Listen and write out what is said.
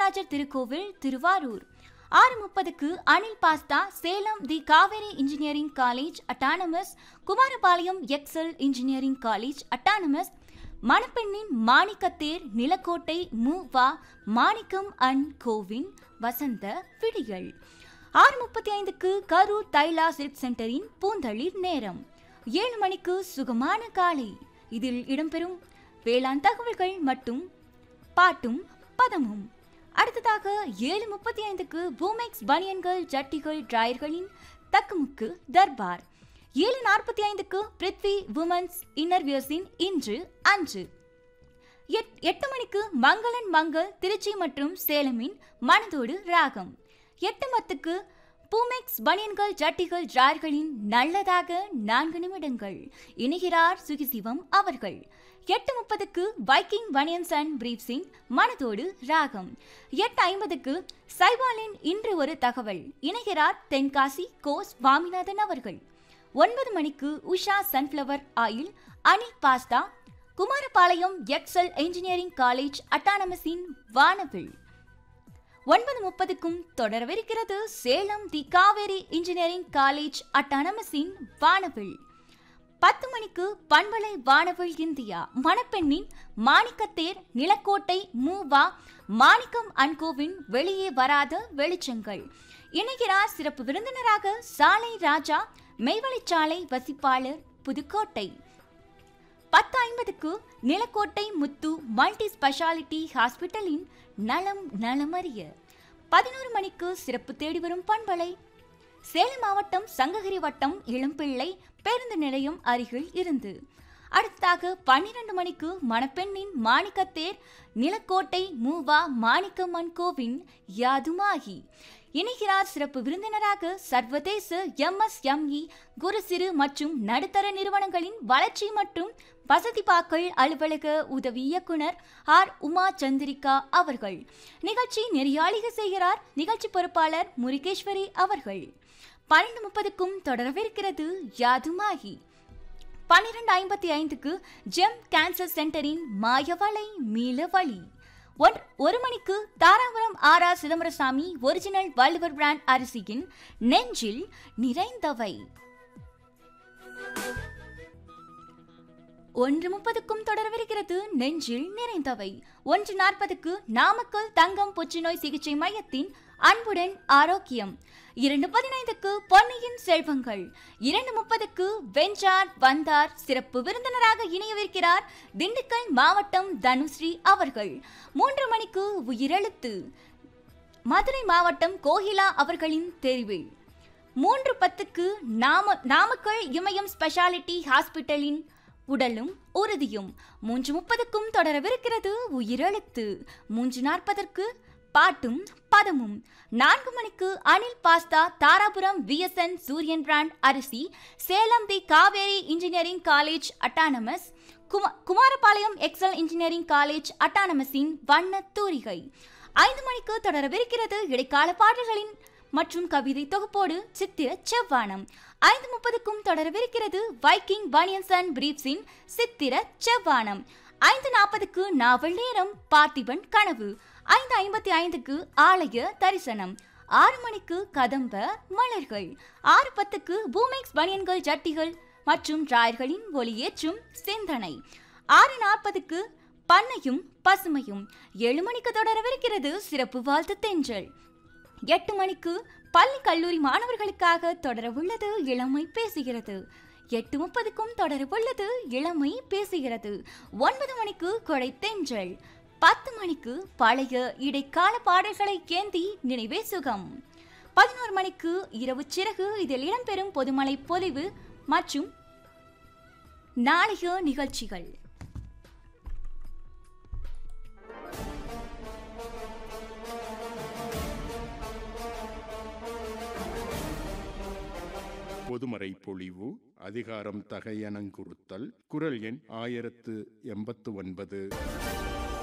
வரதராஜர் திருக்கோவில் திருவாரூர் ஆறு முப்பதுக்கு Anil pasta Salem the Kaveri engineering college autonomous Kumarapalayam Excel engineering college autonomous மணப்பெண்ணின் மாணிக்கத்தேர் நிலக்கோட்டை மூவா மாணிக்கம் அண்ட் கோவின் வசந்த விடிகள் ஆறு முப்பத்தி ஐந்துக்கு கரூர் தைலா சில்க் சென்டரின் பூந்தளிர் நேரம் ஏழு மணிக்கு சுகமான காலை இதில் இடம்பெறும் வேளாண் தகவல்கள் மற்றும் பாட்டும் பதமும் அடுத்ததாக ஏழு முப்பத்தி ஐந்துக்கு பூமெக்ஸ் பனியன்கள் ஜட்டிகள் டிராயர்களின் தக்குமுக்கு தர்பார் ஏழு நாற்பத்தி ஐந்துக்கு பிருத்வி உமன்ஸ் இன்னர்வியர்ஸின் இன்று அன்று எட்- எட்டு மணிக்கு மங்களன் மங்கள் திருச்சி மற்றும் சேலமின் மனதோடு ராகம் எட்டு மத்துக்கு பூமெக்ஸ் பனியன்கள் ஜட்டிகள் ஜார்களின் நல்லதாக நான்கு நிமிடங்கள் இணைகிறார் சுகிசிவம் அவர்கள் எட்டு முப்பதுக்கு வைக்கிங் பனியன்ஸ் அண்ட் பிரீப்ஸின் மனதோடு ராகம் எட்டு ஐம்பதுக்கு சைவாலின் இன்று ஒரு தகவல் இணைகிறார் தென்காசி கோ சுவாமிநாதன் அவர்கள் ஒன்பது மணிக்கு Usha sunflower oil Anil pasta Kumarapalayam Excel engineering college அட்டானமஸின் வானவில் ஒன்பது முப்பதுக்கும் தொடரவிருக்கிறது Salem the Kaveri engineering college அட்டானமஸின் வானவில் பத்து மணிக்கு பண்பலை வானவில் இந்தியா மணப்பெண்ணின் மாணிக்கத்தேர் நிலக்கோட்டை மூவா மாணிக்கம் அன்கோவின் வெளியே வராத வெளிச்சங்கள் இணைகிறார் சிறப்பு விருந்தினராக சாலை ராஜா மெய்வழிச்சாலை வசிப்பாளர் புதுக்கோட்டை பத்து ஐம்பதுக்கு நிலக்கோட்டை முத்து மல்டி ஸ்பெஷாலிட்டி ஹாஸ்பிட்டலின் நலம் நலமறிய பதினோரு மணிக்கு சிறப்பு தேடி வரும் பண்பலை சேலம் மாவட்டம் சங்ககிரி வட்டம் இளம்பிள்ளை பேருந்து நிலையம் அருகில் இருந்து அடுத்ததாக பன்னிரண்டு மணிக்கு மணப்பெண்ணின் மாணிக்கத்தேர் நிலக்கோட்டை மூவா மாணிக்கம்மன் கோவின் யாதுமாகி இணைகிறார் சிறப்பு விருந்தினராக சர்வதேச எம்எஸ்எம்இ குறு சிறு மற்றும் நடுத்தர நிறுவனங்களின் வளர்ச்சி மற்றும் வசதி பாக்கள் அலுவலக உதவி இயக்குனர் ஆர் உமா சந்திரிகா அவர்கள் நிகழ்ச்சி நெறியாளிக செய்கிறார் நிகழ்ச்சி பொறுப்பாளர் முருகேஸ்வரி அவர்கள் பன்னெண்டு முப்பதுக்கும் தொடரவிருக்கிறது யாதுமாகி பன்னிரண்டு ஐம்பத்தி ஐந்துக்கு ஜெம் கேன்சர் சென்டரின் மாயவலை மீளவழி ஒன் ஒரு மணிக்கு Dharapuram R R Chidambarasamy original Valluvar brand அரிசியின் நெஞ்சில் நிறைந்தவை ஒன்று முப்பதுக்கும் தொடரவிருக்கிறது நெஞ்சில் நிறைந்தவை ஒன்று நாற்பதுக்கு நாமக்கல் தங்கம் புற்றுநோய் சிகிச்சை மையத்தின் அன்புடன் ஆரோக்கியம் இரண்டு பதினைந்துக்கு பொன்னியின் செல்வங்கள் இரண்டு முப்பதுக்கு வெஞ்சார் வந்தார் சிறப்பு விருந்தினராக இணையவிருக்கிறார் திண்டுக்கல் மாவட்டம் தனுஸ்ரீ அவர்கள் மூன்று மணிக்கு உயிரெழுத்து மதுரை மாவட்டம் கோகிலா அவர்களின் தெரிவில் மூன்று பத்துக்கு நாம நாமக்கல் இமயம் ஸ்பெஷாலிட்டி ஹாஸ்பிட்டலின் உடலும் உறுதியும் மூன்று முப்பதுக்கும் தொடரவிருக்கிறது உயிரெழுத்து மூன்று நாற்பதற்கு பாட்டும் பதமும் நான்கு மணிக்கு Anil pasta Dharapuram V S N Suriyan brand அரிசி Salem the Kaveri engineering college autonomous குமா குமாரபாளையம் எக்ஸல் இன்ஜினியரிங் காலேஜ் அட்டானமஸின் வண்ண தூரிகை ஐந்து மணிக்கு தொடரவிருக்கிறது இடைக்கால பாடல்களின் மற்றும் கவிதை தொகுப்போடு சித்திர செவ்வானம் ஐந்து முப்பதுக்கும் தொடரவிருக்கிறது வைக்கிங் பனியன்ஸ் அண்ட் பிரீப்ஸின் சித்திர செவ்வானம் ஐந்து நாற்பதுக்கு நாவல் நேரம் பார்த்திபன் கனவு ஐந்து ஐம்பத்தி ஐந்துக்கு ஆலய தரிசனம் ஆறு மணிக்கு கதம்ப மலர்கள் ஆறு பத்துக்கு பூமெக்ஸ் பனியன்கள் ஜட்டிகள் மற்றும் டிராயர்களின் ஒளியேற்றும் சிந்தனை ஆறு நாற்பதுக்கு பண்ணையும் பசுமையும் ஏழு மணிக்கு தொடரவிருக்கிறது சிறப்பு வாழ்த்து தென்றல் எட்டு மணிக்கு பள்ளி கல்லூரி மாணவர்களுக்காக தொடரவுள்ளது இளமை பேசுகிறது எட்டு முப்பதுக்கும் தொடரவுள்ளது இளமை பேசுகிறது ஒன்பது மணிக்கு கொடை தென்றல் பத்து மணிக்கு பழைய இடைக்கால பாடல்களை ஏந்தி நினைவே சுகம் பதினோரு மணிக்கு இரவு சிறகு இதில் இடம்பெறும் பொதுமலை பொலிவு மற்றும் நாளைய நிகழ்ச்சிகள் பொதுமறை பொழிவு அதிகாரம் தகையணங்குறுத்தல் குரல் எண் ஆயிரத்து எண்பத்து ஒன்பது